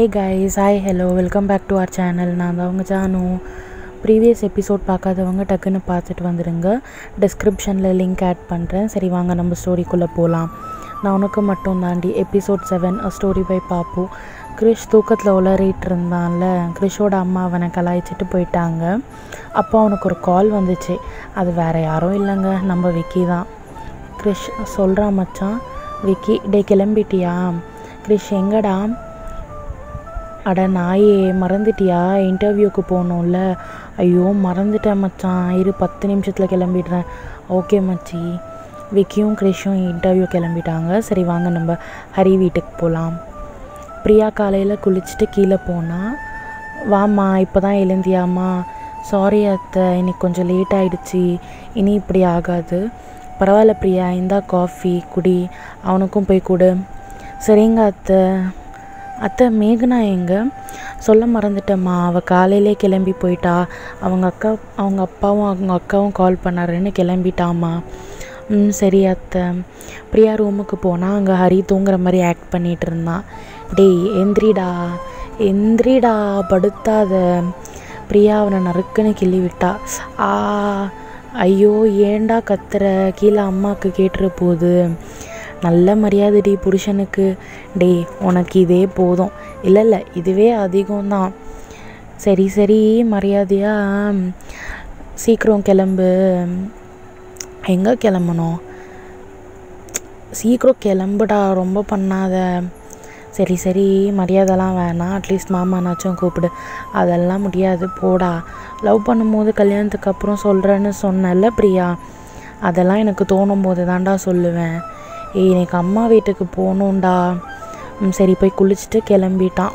hey guys hi hello welcome back to our channel நான் தான் உங்கள் ஜானு ப்ரீவியஸ் எபிசோட் பார்க்காதவங்க டக்குன்னு பார்த்துட்டு வந்துடுங்க டிஸ்கிரிப்ஷனில் லிங்க் ஆட் பண்ணுறேன் சரி வாங்க நம்ம ஸ்டோரிக்குள்ளே போகலாம் நான் உனக்கு மட்டும் தாண்டி episode seven a story by Pappu Krish தூக்கத்தில் உளறிட்டு இருந்தான்ல கிரிஷோட அம்மா அவனை கலாய்ச்சிட்டு போயிட்டாங்க அப்போ அவனுக்கு ஒரு கால் வந்துச்சு அது வேறு யாரும் இல்லைங்க நம்ம விக்கி தான் கிரிஷ் சொல்கிறான் மச்சான் விக்கி டே கிளம்பிட்டியா கிரிஷ் எங்கடா அட நாயே மறந்துட்டியா இன்டர்வியூக்கு போகணும்ல ஐயோ மறந்துட்டேன் மச்சான் இரு பத்து நிமிஷத்தில் கிளம்பிடுறேன் ஓகே மச்சி விக்கியும் கிரிஷும் இன்டர்வியூ கிளம்பிட்டாங்க சரி வாங்க நம்ம ஹரி வீட்டுக்கு போகலாம் பிரியா காலையில் குளிச்சுட்டு கீழே போனால் வாம்மா இப்போ தான் எழுந்தியாம்மா சாரி அத்தை இன்னைக்கு கொஞ்சம் லேட் ஆயிடுச்சு இனி இப்படி ஆகாது பரவாயில்ல பிரியா இந்தா காஃபி குடி அவனுக்கும் போய் கொடு சரிங்க அத்தை அத்தை மேகனா எங்க சொல்ல மறந்துட்டேம்மா அவள் காலையிலே கிளம்பி போயிட்டா அவங்க அக்கா அவங்க அப்பாவும் அவங்க அக்காவும் கால் பண்ணாருன்னு கிளம்பிட்டாம்மா ம் சரி அத்தை பிரியா ரூமுக்கு போனால் அங்கே ஹரி தூங்குற மாதிரி ஆக்ட் பண்ணிகிட்டு இருந்தான் டேய் எந்திரிடா எந்திரிடா படுத்தாத பிரியா அவனை நறுக்குன்னு கிள்ளி விட்டா ஆ ஐயோ ஏன்டா கத்துற கீழே அம்மாவுக்கு கேட்டுற போகுது நல்ல மரியாதைடி புருஷனுக்கு டேய் உனக்கு இதே போதும் இல்லை இல்லை இதுவே அதிகம்தான் சரி சரி மரியாதையாக சீக்கிரம் கிளம்பு எங்கே கிளம்பணும் சீக்கிரம் கிளம்புடா ரொம்ப பண்ணாத சரி சரி மரியாதைலாம் வேணாம் அட்லீஸ்ட் மாமானாச்சும் கூப்பிடு அதெல்லாம் முடியாது போடா லவ் பண்ணும்போது கல்யாணத்துக்கு அப்புறம் சொல்கிறேன்னு சொன்னல பிரியா அதெல்லாம் எனக்கு தோணும் போது தான்டா சொல்லுவேன் ஏய் எனக்கு அம்மா வீட்டுக்கு போகணும்டா ம், சரி போய் குளிச்சுட்டு கிளம்பிட்டான்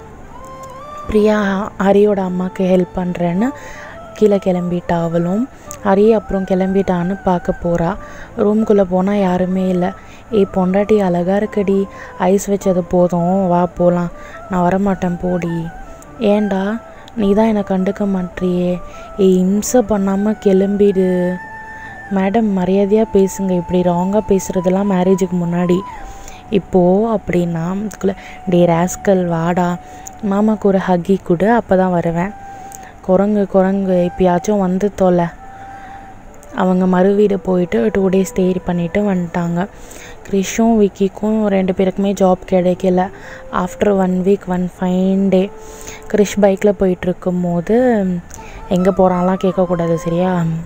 பிரியா ஹரியோட அம்மாவுக்கு ஹெல்ப் பண்ணுறேன்னு கீழே கிளம்பிட்டா அவளும் ஹரி அப்புறம் கிளம்பிட்டான்னு பார்க்க போகிறா ரூம்குள்ளே போனால் யாருமே இல்லை ஏய் பொண்டாட்டி அழகா இருக்கடி ஐஸ் வச்சது போதும் வா போகலாம் நான் வரமாட்டேன் போடி ஏன்டா நீ தான் என்னை கண்டுக்க மாட்டியே ஏய் இம்சை பண்ணாமல் கிளம்பிடு மேடம் மரியாதையாக பேசுங்க இப்படி ராங்காக பேசுகிறதெல்லாம் மேரேஜுக்கு முன்னாடி இப்போது அப்படின்னா இதுக்குள்ளே டே ராஸ்கல் வாடா மாமாக்கு ஒரு ஹக்கி கொடு அப்போ தான் வருவேன் குரங்கு குரங்கு இப்பயாச்சும் வந்து தொலை அவங்க மறு வீடு போயிட்டு டூ டேஸ் ஸ்டே பண்ணிவிட்டு வந்துட்டாங்க கிரிஷும் விக்கிக்கும் ரெண்டு பேருக்குமே ஜாப் கிடைக்கல after one week one fine day Krish பைக்கில் போயிட்டுருக்கும் போது எங்கே போகிறான்லாம் கேட்கக்கூடாது சரியா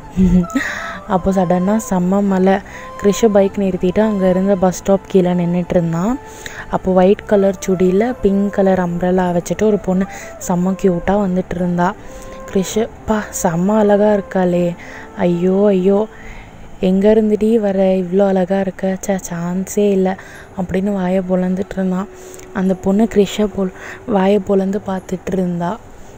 அப்போ சடனாக செம்ம மலை கிரிஷை பைக் நிறுத்திட்டு அங்கே இருந்த பஸ் ஸ்டாப் கீழே நின்றுட்டு இருந்தான் அப்போ ஒயிட் கலர் சுடியில் பிங்க் கலர் அம்ப்ரெல்லா வச்சுட்டு ஒரு பொண்ணு செம்ம க்யூட்டாக வந்துட்டு இருந்தா கிரிஷு பா செம்ம அழகாக இருக்காளே ஐயோ ஐயோ எங்கே இருந்துடி வர இவ்வளோ அழகாக இருக்க சே சான்ஸே இல்லை அப்படின்னு வாயை பொழந்துட்டு இருந்தான் அந்த பொண்ணு கிரிஷை போல் வாயை பொழந்து பார்த்துட்டு இருந்தா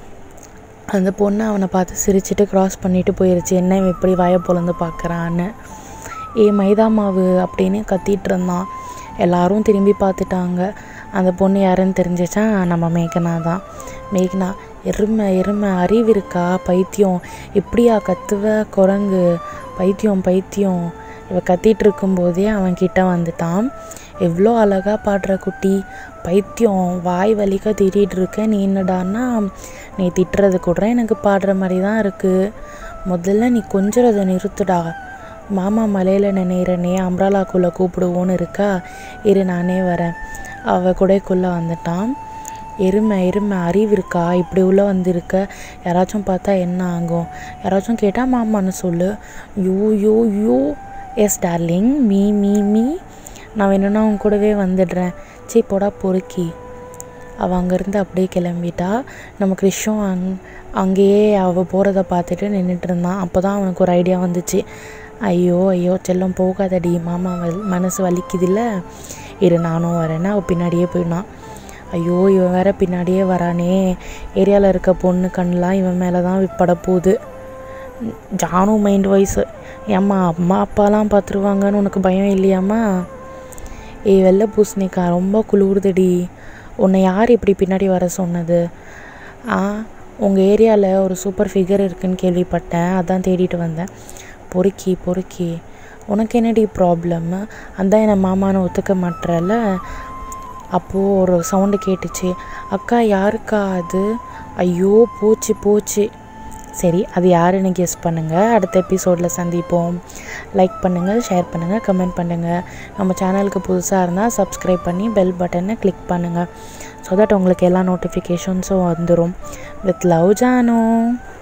அந்த பொண்ணு அவனை பார்த்து சிரிச்சிட்டு க்ராஸ் பண்ணிட்டு போயிருச்சு என்ன இவன் இப்படி வாயை பொழந்து பார்க்குறான்னு ஏ மைதா மாவு அப்படின்னு கத்திட்டு இருந்தான் எல்லாரும் திரும்பி பார்த்துட்டாங்க அந்த பொண்ணு யாருன்னு தெரிஞ்சிச்சா நம்ம மேகனா தான் மேகனா எருமை எருமை அறிவு இருக்கா பைத்தியம் இப்படியா கத்துவ குரங்கு பைத்தியம் பைத்தியம் இவ கத்திட்டு இருக்கும்போதே அவன் கிட்ட வந்துட்டான் எவ்வளோ அழகா பாடுற குட்டி பைத்தியம் வாய் வலிக்க திட்டிகிட்டு இருக்க நீ என்னடான்னா நீ திட்டுறது கூட எனக்கு பாடுற மாதிரி தான் இருக்குது முதல்ல நீ கொஞ்சறதை நிறுத்துடா மாமா மலையில் நினைறனே அம்ராலாக்குள்ளே கூப்பிடுவோன்னு இருக்கா இரு நானே வரேன் அவ கூடைக்குள்ளே வந்துட்டான் எருமை எருமை அறிவு இருக்கா இப்படி உள்ள வந்திருக்க யாராச்சும் பார்த்தா என்ன ஆகும் யாராச்சும் கேட்டால் மாமான்னு சொல்லு you you you yes darling me me me நான் வேணும்னா உன் கூடவே வந்துடுறேன் சீ போடா பொறுக்கி அவள் அங்கேருந்து அப்படியே கிளம்பிட்டா நம்ம கிறிஷும் அங் அங்கேயே அவள் போகிறத பார்த்துட்டு நின்றுட்டு இருந்தான் அப்போ தான் அவனுக்கு ஒரு ஐடியா வந்துச்சு ஐயோ ஐயோ செல்லம் போகாதடி மாமா வல் மனசு வலிக்குதுல்ல இரு நானும் வரேன்னு அவள் பின்னாடியே போயிடான் ஐயோ இவன் வேற பின்னாடியே வரானே ஏரியாவில் இருக்க பொண்ணு கண்ணெலாம் இவன் மேலே தான் பட போகுது ஜானு மைண்ட் வாய்ஸு ஏம்மா அம்மா அப்பாலாம் பார்த்துருவாங்கன்னு உனக்கு பயம் இல்லையாம்மா ஏய் வெள்ளை பூசணிக்கா ரொம்ப குளிருதுடி உன்னை யார் இப்படி பின்னாடி வர சொன்னது ஆ உங்கள் ஏரியாவில் ஒரு சூப்பர் ஃபிகர் இருக்குன்னு கேள்விப்பட்டேன் அதான் தேடிட்டு வந்தேன் பொறுக்கி பொறுக்கி உனக்கு என்னடி ப்ராப்ளம் அதான் என்னை மாமான்னு ஒத்துக்க மாட்டேறல அப்போது ஒரு சவுண்டு கேட்டுச்சு அக்கா யாருக்கா அது ஐயோ போச்சு போச்சு சரி அது யாருன்னு கெஸ் பண்ணுங்கள் அடுத்த எபிசோடில் சந்திப்போம் லைக் பண்ணுங்கள் ஷேர் பண்ணுங்கள் கமெண்ட் பண்ணுங்கள் நம்ம சேனலுக்கு புதுசாக இருந்தால் சப்ஸ்கிரைப் பண்ணி பெல் பட்டனை கிளிக் பண்ணுங்கள் ஸோ தட் உங்களுக்கு எல்லா நோட்டிஃபிகேஷன்ஸும் வந்துடும் வித் லவ் ஜானோ